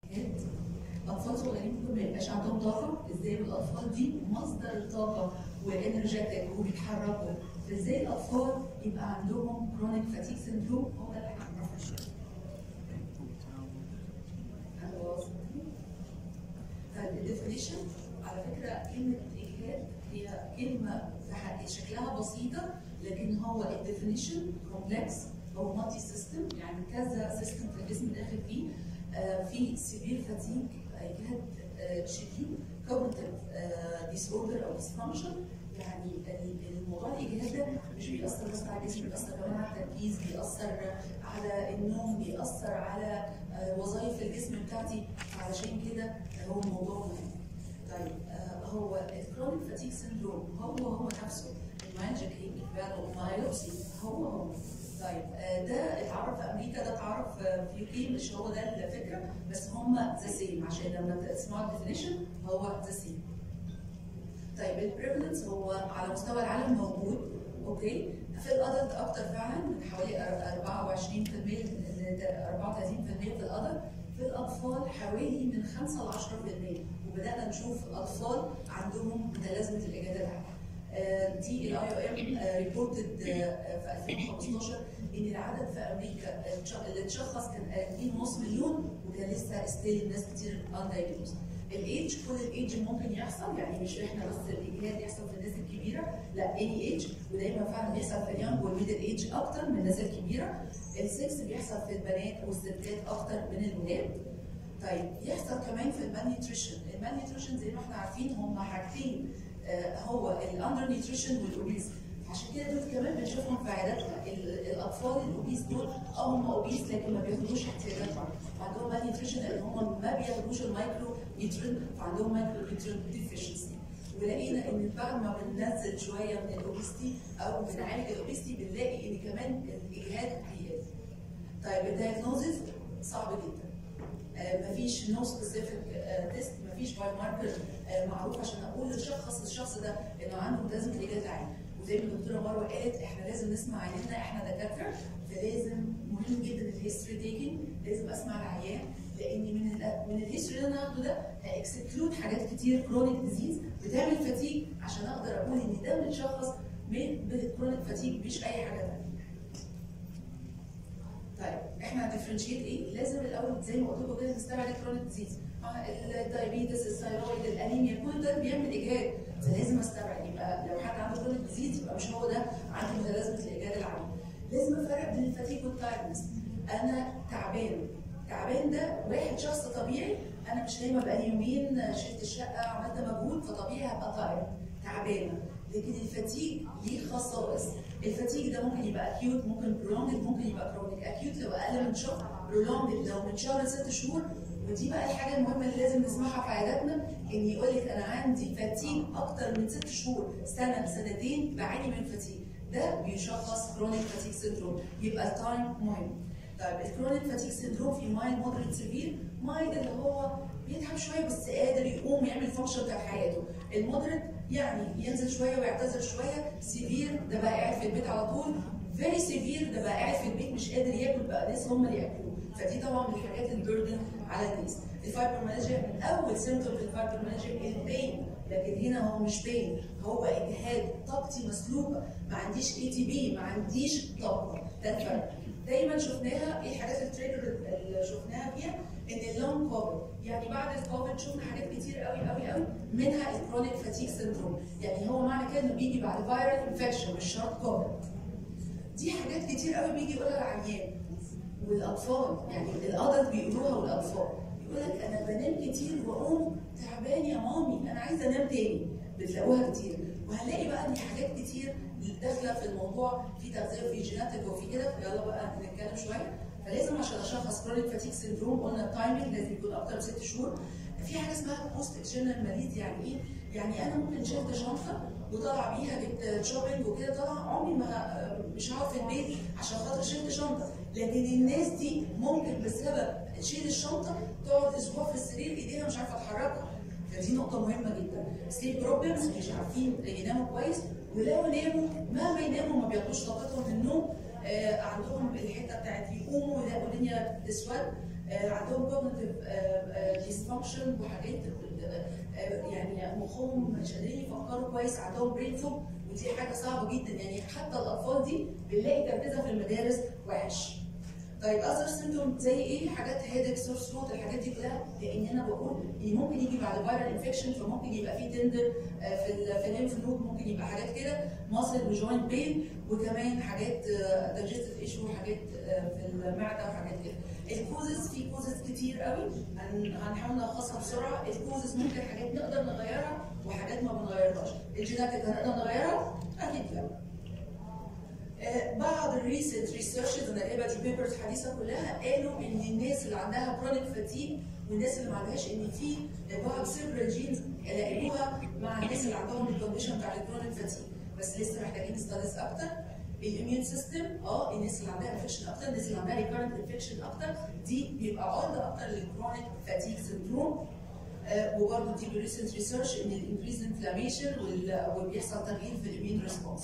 جد اطفال صغيرين ممكن ما يبقاش عندهم طاقه ازاي الاطفال دي مصدر الطاقه وانرجيتك وبيتحركوا فازاي الاطفال يبقى عندهم كرونيك فاتيك سندروم هو ده اللي احنا هنعرفه شويه خلاص طيب الديفينيشن على فكره كلمه اجهاد هي كلمه في حق- شكلها بسيطه لكن هو الديفينيشن كومبلكس هو مالتي سيستم يعني كذا سيستم في الجسم داخل فيه آه، في سيفير فاتيج اجهاد آه، شديد كوجنتيف ديس اوردر او ديسفانكشن يعني ال- الموضوع الاجهاد ده مش بيأثر بس على الجسم بيأثر كمان على التركيز بيأثر على النوم بيأثر على آه، وظائف الجسم بتاعتي علشان كده هو الموضوع مهم. طيب آه، هو الكرونيك فاتيك سيندروم هو هو نفسه الماجيك مايوبسي هو هو طيب آه، ده اتعرف في امريكا ده اتعرف في يو كي مش هو ده الفكره بس هم ذا سيم عشان لما تسمعوا الديفينيشن هو ذا سيم طيب البريفلنس هو على مستوى العالم موجود اوكي في الادلت اكتر فعلا من حوالي 24% ل 34% في الادلت في الاطفال حوالي من 5 ل 10% وبدانا نشوف اطفال عندهم متلازمه الاجهاد العالي آه، دي الاي او ام ريبورتد في 2015 ان العدد في امريكا اتش- اللي اتشخص كان 2.5 مليون وكان لسه ستيل ناس كتير اندايجنوز الايدج كل الايدج ممكن يحصل يعني مش احنا بس الاجهاد يحصل في الناس الكبيره لا اني ايدج ودايما فعلا بيحصل في اليانج والميدل ايدج اكتر من الناس الكبيره السكس بيحصل في البنات والستات اكتر من الولاد طيب يحصل كمان في المالنيوتريشن المالنيوتريشن زي ما احنا عارفين هم حاجتين آه، هو الاندر نيوتريشن والاوبيز عشان كده دول كمان بنشوفهم في عياداتنا ال- الاطفال الاوبيز دول اه هم اوبيز لكن ما بياخدوش احتياجاتهم عندهم مال نيوتريشن لان هم ما بياخدوش المايكرو نيوترين فعندهم مايكرو نيوترين ديفيشنسي ولقينا ان بعد ما بننزل شويه من الاوبيستي او بنعالج الاوبيستي بنلاقي ان كمان الاجهاد بيقل. طيب الدايجنوزز صعب جدا آه، مفيش نو سبيسيفيك تيست مفيش باي ماركر معروف عشان اقول اشخص الشخص ده انه عنده متلازمه الاجهاد العالي وزي ما الدكتوره مروه قالت احنا لازم نسمع عيننا احنا دكاتره فلازم مهم جدا الهيستوري تيكينج لازم اسمع العيان لان من ال من الهيستوري اللي انا هاخده ده هاكسكلود حاجات كتير كرونيك ديزيز بتعمل فتيج عشان اقدر اقول ان ده متشخص من بالكرونيك فتيج مش اي حاجه ثانيه طيب احنا هندفرنشيت ايه؟ لازم الاول زي ما قلت لكم كده نستبعد الكرونيك ديزيز الدايابيتس الثايرويد الانيميا كل ده بيعمل اجهاد فلازم استبعد يبقى لو حد عنده كرونيك ديزيز يبقى مش هو ده عنده متلازمه الاجهاد العالي لازم افرق بين الفتيج والتايرنس انا تعبان تعبان ده واحد شخص طبيعي انا مش نايمه بقالي يومين شلت الشقه عملت مجهود فطبيعي هبقى تايرد تعبانه لكن الفتيج ليه خصائص الفتيج ده ممكن يبقى اكيوت ممكن برولونج ممكن يبقى كرونيك اكيوت لو اقل من شهر برولونج لو من شهر لست شهور ودي بقى الحاجه المهمه اللي لازم نسمعها في عياداتنا ان يقول لك انا عندي فتيج اكتر من ست شهور سنه سنتين بعاني من فتيج ده بيشخص كرونيك فاتيج سيندروم يبقى التايم مهم طيب الكرونيك فاتيج سيندروم في مايل مودريت سيفير مايل اللي هو بيتعب شويه بس قادر يقوم يعمل فانكشن بتاع حياته المودريت يعني ينزل شويه ويعتذر شويه سيفير ده بقى قاعد في البيت على طول فيري سيفير ده بقى قاعد في البيت مش قادر ياكل بقى ناس هم اللي ياكلوه فدي طبعا من الحاجات البردن على الناس الفايبرومالجيا من اول سيمتوم في الفايبرومالجيا البين لكن هنا هو مش بين هو اجهاد طاقتي مسلوبه ما عنديش اي تي بي ما عنديش طاقه ده الفرق دايما شفناها ايه الحاجات التريجر اللي شفناها فيها ان اللونج كوفيد يعني بعد الكوفيد شفنا حاجات كتير قوي قوي قوي منها الكرونيك فاتيك سيندروم يعني هو معنى كده انه بيجي بعد فايرال انفكشن مش شرط كوفيد دي حاجات كتير قوي بيجي يقولها العيان والاطفال يعني الادلت بيقولوها والاطفال يقول لك انا بنام كتير واقوم تعبان يا مامي انا عايزه انام تاني بتلاقوها كتير وهنلاقي بقى ان حاجات كتير داخله في الموضوع في تغذيه وفي جيناتيك وفي كده يلا بقى نتكلم شويه فلازم عشان اشخص كرونيك فاتيك سيندروم قلنا التايمنج لازم يكون اكتر من ست شهور في حاجه اسمها بوست اكشنال ماليز يعني ايه؟ يعني انا ممكن شلت شنطه وطلع بيها جبت شوبينج وكده طلع عمري ما مش هقعد في البيت عشان خاطر شلت شنطه لكن الناس دي ممكن بسبب شيل الشنطه تقعد اسبوع في السرير ايديها مش عارفه تحركها فدي نقطه مهمه جدا سليب بروبلمز مش عارفين يناموا كويس ولو ناموا مهما يناموا ما بياخدوش طاقتهم من النوم آه عندهم الحته بتاعت يقوموا يلاقوا الدنيا تسود آه عندهم كوجنيتيف اوبشن وحاجات آه، يعني مخهم مش قادرين يفكروا كويس عندهم برين فوق ودي حاجه صعبه جدا يعني حتى الاطفال دي بنلاقي تركيزها في المدارس وحش. طيب اذر سيمتوم زي ايه؟ حاجات هيدك سور ثروت الحاجات دي كلها لان انا بقول ان ممكن يجي بعد فيرال انفكشن فممكن يبقى في تندر آه، في ال في الليمف نود ممكن يبقى حاجات كده ماسل وجوينت بين وكمان حاجات دايجستيف ايشو حاجات آه، في المعده وحاجات كده. الكوزز في كوزز كتير قوي هن- هنحاول نلخصها بسرعه الكوزز ممكن حاجات نقدر نغيرها وحاجات ما بنغيرهاش الجيناتيك هنقدر نغيرها؟ اكيد لا. آه، بعض الريسنت ريسيرشز انا قريبه دي بيبرز حديثه كلها قالوا ان الناس اللي عندها كرونيك فاتيج والناس اللي ما عندهاش ان في بعض سيربرال جينز لقوها مع الناس اللي عندهم الكونديشن بتاع الكرونيك فاتيج بس لسه محتاجين ستاديز اكتر الاميون سيستم اه الناس اللي عندها انفكشن اكتر الناس اللي عندها ريكارنت انفكشن اكتر دي بيبقى عرضه اكتر للكرونيك فاتيج سندروم آه، وبرضه دي بريسنت ريسيرش ان الانكريز انفلاميشن وبيحصل تغيير في الاميون ريسبونس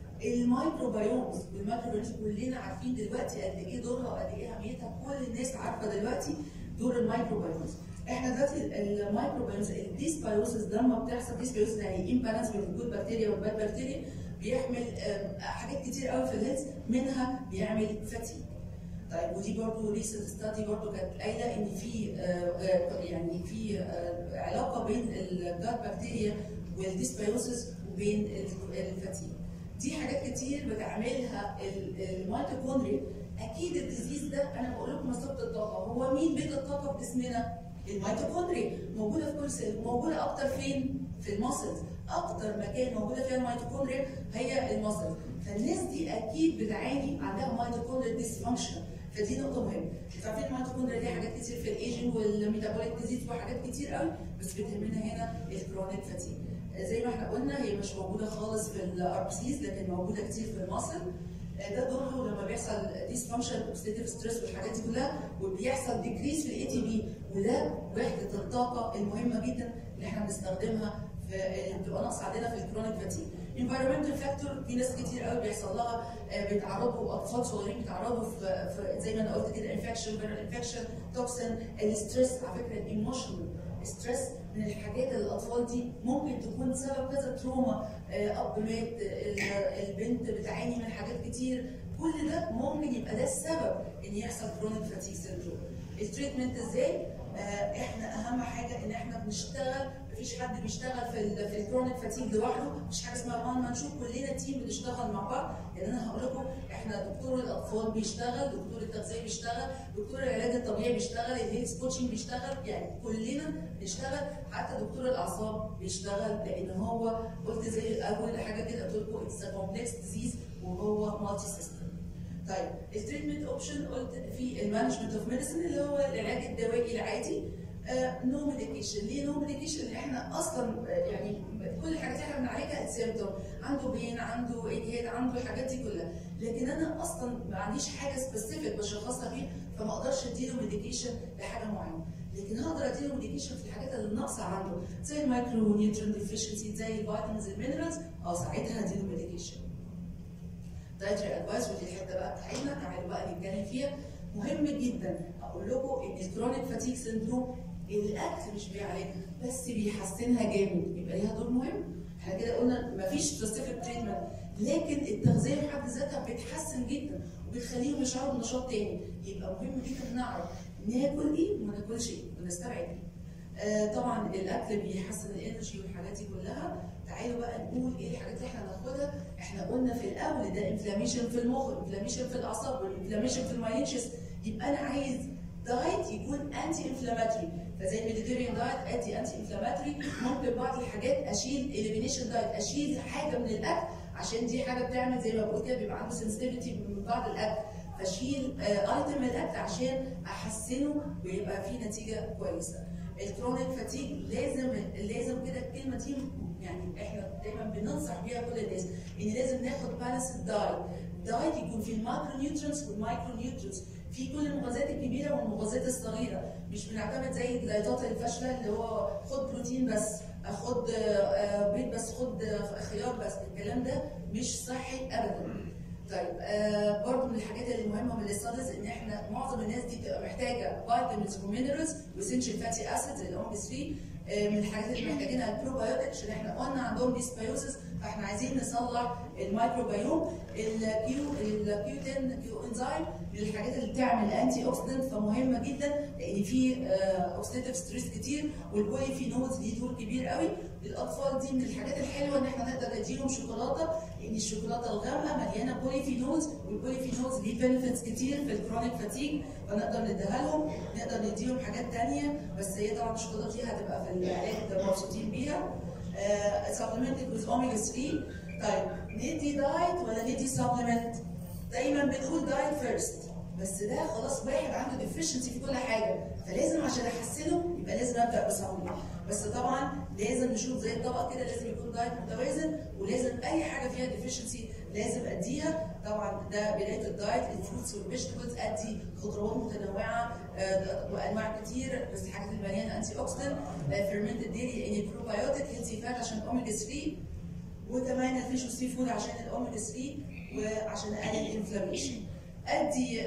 الميكروبيومز والميكروبيومز كلنا عارفين دلوقتي قد ايه دورها وقد ايه اهميتها كل الناس عارفه دلوقتي دور الميكروبيومز احنا دلوقتي الميكروبيومز الديسبيوسس لما بتحصل ديسبيوسس يعني امبالانس بين الجود بكتيريا والباد بكتيريا بيحمل آم، حاجات كتير قوي في الهيلث منها بيعمل فاتيج طيب ودي برضه ريسنت ستادي برضه كانت قايله ان في آه، آه، يعني في آه، علاقه بين الجات بكتيريا والديسبيوسس وبين ال- الفاتيج دي حاجات كتير بتعملها ال- الميتوكوندريا اكيد الديزيز ده انا بقول لكم مصدر الطاقه هو مين بيت الطاقه في جسمنا؟ الميتوكوندريا موجوده في كل سيل موجوده اكتر فين؟ في الماسلز اكتر مكان موجوده فيها الميتوكوندريا هي الماسلز فالناس دي اكيد بتعاني عندها ميتوكوندريا ديسفانكشن فدي نقطه مهمه انتوا عارفين الميتوكوندريا دي حاجات كتير في الايجنج والميتابوليك ديزيز وحاجات كتير قوي بس بتهمنا هنا الكرونيك فاتيج زي ما احنا قلنا هي مش موجوده خالص في الار بي سيز لكن موجوده كتير في المصل ده دورها لما بيحصل ديسفانكشن اوكسيديف ستريس والحاجات دي كلها وبيحصل ديكريس في الاي تي بي وده وحده الطاقه المهمه جدا اللي احنا بنستخدمها في اللي بتبقى ناقصه عندنا في الكرونيك فاتيج environmental فاكتور في ناس كتير قوي بيحصل لها آه، بيتعرضوا اطفال صغيرين بيتعرضوا في, في زي ما انا قلت كده انفكشن فيرال انفكشن توكسين الستريس على فكره الايموشنال ستريس من الحاجات اللي الاطفال دي ممكن تكون سبب كذا تروما آه، اب مات آه، البنت بتعاني من حاجات كتير كل ده ممكن يبقى ده السبب ان يحصل كرونيك فاتيج سيندروم التريتمنت ازاي آه، احنا اهم حاجه ان احنا بنشتغل مفيش حد بيشتغل في ال في الكرونيك فاتيج لوحده مفيش حاجه اسمها وان مان شو كلنا تيم بنشتغل مع بعض لان انا هقول لكم احنا دكتور الاطفال بيشتغل دكتور التغذيه بيشتغل دكتور العلاج الطبيعي بيشتغل الهيلث كوتشنج بيشتغل يعني كلنا بنشتغل حتى دكتور الاعصاب بيشتغل لان هو قلت زي اول حاجه كده قلت لكم اتس كومبلكس ديزيز وهو مالتي سيستم طيب التريتمنت اوبشن قلت في المانجمنت اوف ميديسن اللي هو العلاج الدوائي العادي نو ميديكيشن ليه نو ميديكيشن اللي احنا اصلا آه، يعني كل الحاجات اللي احنا بنعالجها سيمتوم عنده بين عنده اجهاد عنده الحاجات دي كلها لكن انا اصلا ما عنديش حاجه سبيسيفيك بشخصها بيه فما اقدرش اديله ميديكيشن لحاجه معينه لكن هقدر اديله ميديكيشن في الحاجات اللي ناقصه عنده زي المايكرو نيوترين ديفيشنسي زي الفيتامينز المينرالز اه ساعتها هديله ميديكيشن دايتري ادفايس ودي الحته بقى بتاعتنا تعالوا بقى نتكلم فيها مهم جدا اقول لكم ان الكرونيك فاتيك سندروم الاكل مش بيعالجها بس بيحسنها جامد يبقى ليها دور مهم احنا كده قلنا مفيش سبيسيفيك تريتمنت لكن التغذيه في حد ذاتها بتحسن جدا وبتخليهم يشعروا بنشاط تاني يبقى مهم جدا نعرف ناكل ايه وما ناكلش ايه ونستبعد ايه آه طبعا الاكل بيحسن الانرجي والحاجات دي كلها تعالوا بقى نقول ايه الحاجات اللي احنا ناخدها احنا قلنا في الاول ده انفلاميشن في المخ انفلاميشن في الاعصاب والانفلاميشن في الماينشس يبقى انا عايز دايت يكون انتي انفلاماتوري فزي الميديتيريان دايت ادي انتي انفلاماتوري ممكن بعض الحاجات اشيل اليمينيشن دايت اشيل حاجه من الاكل عشان دي حاجه بتعمل زي ما بقول كده بيبقى عنده سنسيتيفيتي من بعض الاكل فاشيل ايتم من الاكل عشان احسنه ويبقى فيه نتيجه كويسه الكرونيك فاتيج لازم لازم كده الكلمه دي يعني احنا دايما بننصح بيها كل الناس ان لازم ناخد بالانس دايت دايت يكون فيه الماكرو نيوترينز والمايكرو نيوترينز في كل المغذيات الكبيره والمغذيات الصغيره مش بنعتمد زي الدايتات الفاشله اللي هو خد بروتين بس خد آه، بيض بس خد خيار بس الكلام ده مش صحي ابدا طيب آه برضه من الحاجات المهمه من الاستاديز ان احنا معظم الناس دي بتبقى محتاجه فيتامينز ومينرالز واسينشال فاتي اسيدز الاوميجا 3 آه من الحاجات اللي محتاجينها البروبايوتيك عشان احنا قلنا عندهم ديسبيوسس فاحنا عايزين نصلح الميكروبيوم الكيو الكيو 10 كيو انزايم من الحاجات اللي بتعمل انتي اوكسيدنت فمهمه جدا لان في اوكسيديف ستريس كتير والبولي فينولز ليه دور كبير قوي الاطفال دي من الحاجات الحلوه ان احنا نقدر نديهم شوكولاته لان الشوكولاته الغامقه مليانه بولي فينولز والبولي فينولز ليه بنفيتس كتير في الكرونيك فاتيج فنقدر نديها لهم نقدر نديهم حاجات ثانيه بس هي طبعا الشوكولاته دي هتبقى في العلاج ده مبسوطين بيها سبلمنتد ويز اوميجا 3 طيب ندي دايت ولا ندي سبلمنت؟ دايما بنقول دايت فيرست بس ده خلاص واحد عنده ديفيشنسي في كل حاجه فلازم عشان احسنه يبقى لازم ابدا بسبلمنت بس طبعا لازم نشوف زي الطبق كده لازم يكون دايت متوازن ولازم اي حاجه فيها ديفيشنسي لازم اديها طبعا ده بدايه الدايت الفروتس والفيجيتابلز ادي خضروات متنوعه آه، وانواع كتير بس الحاجات اللي مليانه انتي اوكسيدنت فيرمنتد ديري لان البروبايوتيك هيلثي فات عشان اوميجا 3 وكمان الفيش والسي فود عشان الاوميجا 3 وعشان اقلل الانفلاميشن ادي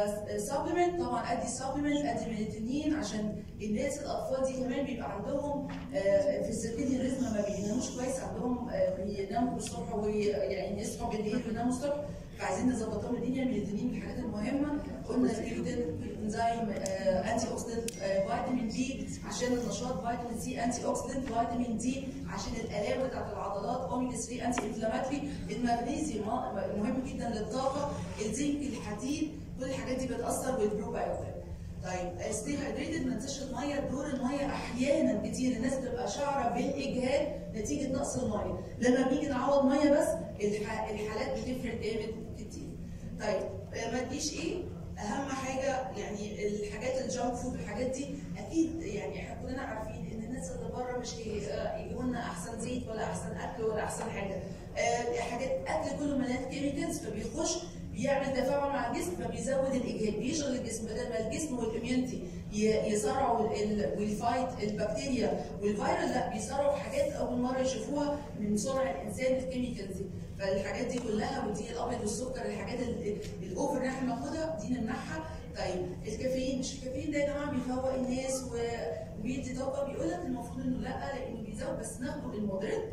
سبلمنت طبعا ادي سبلمنت ادي ميلاتونين عشان الناس الاطفال دي كمان بيبقى عندهم آه، في السيركيديان ريزم ما بيناموش كويس عندهم آه، بيناموا الصبح ويعني يصحوا بالليل ويناموا الصبح فعايزين نظبط لهم الدنيا الميلاتونين من الحاجات المهمه قلنا الكيوتين انزيم انتي اوكسيدنت فيتامين دي عشان النشاط فيتامين سي انتي اوكسيدنت فيتامين دي عشان الالام بتاعت العضلات اوميجا 3 انتي انفلاماتري المغنيسيوم مهم جدا للطاقه الزنك الحديد كل الحاجات دي بتاثر بالبروبايوتيك طيب ستي هايدريتد ما ننساش الميه دور الميه احيانا كتير الناس بتبقى شعره بالاجهاد نتيجه نقص الميه لما بنيجي نعوض ميه بس الح... الحالات بتفرق جامد كتير طيب آه، ما تجيش ايه اهم حاجه يعني الحاجات الجانك فود الحاجات دي اكيد يعني احنا كلنا عارفين ان الناس اللي بره مش هي- آه، يجيبوا لنا احسن زيت ولا احسن اكل ولا احسن حاجه آه، حاجات اكل كله مليان كيميكالز فبيخش بيعمل تفاعل مع الجسم فبيزود الاجهاد بيشغل الجسم بدل ما الجسم والاميونتي يصارعوا ال- والفايت البكتيريا والفيروس لا بيصارعوا حاجات اول مره يشوفوها من صنع الانسان الكيميكالز دي فالحاجات دي كلها والدقيق الابيض والسكر الحاجات ال- الاوفر اللي احنا بناخدها دي نمنعها طيب الكافيين مش الكافيين ده يا جماعه بيفوق الناس و- وبيدي طاقه بيقول لك المفروض انه لا لانه بيزود بس ناخده بالمودريت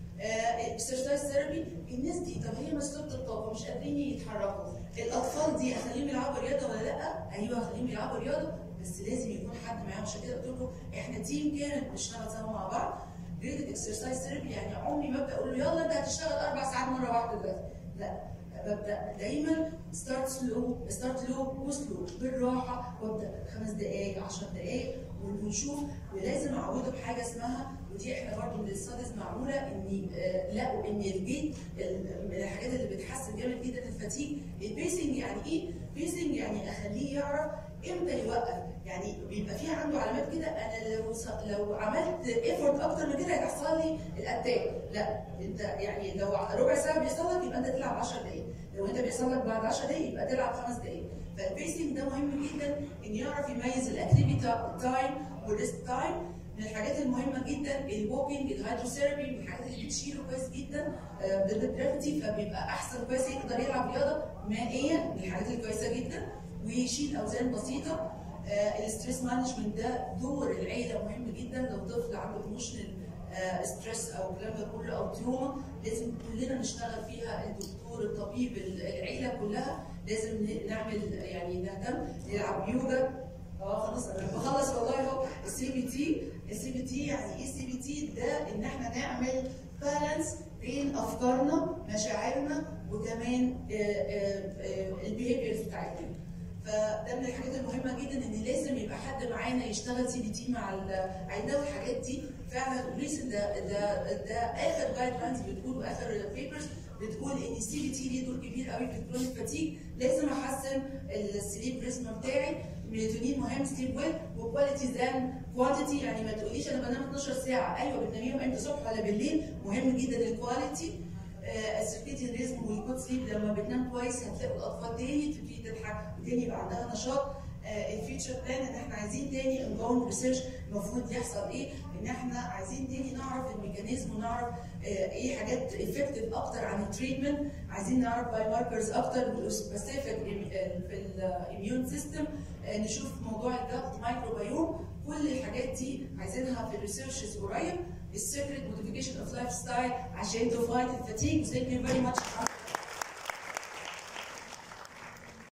اكسرسايز ثيرابي الناس دي طب هي مسلوبه الطاقه مش قادرين يتحركوا الاطفال دي اخليهم يلعبوا رياضه ولا لا؟ ايوه اخليهم يلعبوا رياضه بس لازم يكون حد معاهم عشان كده قلت لكم احنا تيم كامل بنشتغل سوا مع بعض رياضه اكسرسايز ثيرابي يعني عمري ما ابدا اقول له يلا انت هتشتغل اربع ساعات مره واحده دلوقتي لا ببدا دايما ستارت سلو ستارت لو وسلو بالراحه وابدا خمس دقائق 10 دقائق ونشوف ولازم اعوده بحاجه اسمها ودي احنا برضو من الستاديز معموله ان آه، لقوا ان الجيت ال- من الحاجات اللي بتحسن جامد جدا الفتيج البيسنج يعني ايه؟ بيسنج يعني اخليه يعرف امتى يوقف يعني بيبقى في عنده علامات كده انا لو ص- لو عملت ايفورت اكتر من كده هيحصل لي الاتاك لا انت يعني لو ربع ساعه بيحصل لك يبقى انت تلعب 10 دقائق لو انت بيحصل لك بعد 10 دقائق يبقى تلعب خمس دقائق فالبيسنج ده مهم جدا ان يعرف يميز الاكتيفيتي تايم والريست تايم من الحاجات المهمه جدا الووكينج الهيدروثيرابي من الحاجات اللي بتشيله كويس جدا آه، ضد الجرافيتي فبيبقى احسن كويس يقدر يلعب رياضه مائيه من الحاجات الكويسه جدا ويشيل اوزان بسيطه آه، الستريس مانجمنت ده دور العيله مهم جدا لو طفل عنده ايموشنال ستريس او الكلام ده كله او تروما لازم كلنا نشتغل فيها الدكتور الطبيب العيله كلها لازم نعمل يعني نهتم نلعب يوجا اه خلاص انا بخلص والله اهو السي بي تي السي بي تي يعني ايه السي بي تي ده ان احنا نعمل بالانس بين افكارنا مشاعرنا وكمان البيهيفيرز بتاعتنا فده من الحاجات المهمه جدا ان لازم يبقى حد معانا يشتغل سي بي تي مع العيله والحاجات دي فعلا ريسن ده ده ده اخر جايد لاينز بتقول واخر بيبرز بتقول ان السي بي تي ليه دور كبير قوي في الكرونيك فاتيج لازم احسن السليب ريزم بتاعي ميلاتونين مهم سليب ويل وكواليتي ذان كوانتيتي يعني ما تقوليش انا بنام 12 ساعه ايوه بتناميهم امتى الصبح ولا بالليل مهم جدا الكواليتي السيركيتيان ريزم والجود سليب لما بتنام كويس هتلاقوا الاطفال تاني تبتدي تضحك وتاني يبقى عندها نشاط الفيوتشر بلان ان احنا عايزين تاني ongoing ريسيرش المفروض يحصل ايه ان احنا عايزين تاني نعرف الميكانيزم ونعرف آه، ايه حاجات افكتيف اكتر عن التريتمنت عايزين نعرف باي ماركرز اكتر سبيسيفيك في الاميون سيستم نشوف موضوع الجلد مايكروبيوم كل الحاجات دي عايزينها في الريسيرشز قريب السيكريت موديفيكيشن اوف لايف ستايل عشان تو فايت الفتيج ثانك يو فيري ماتش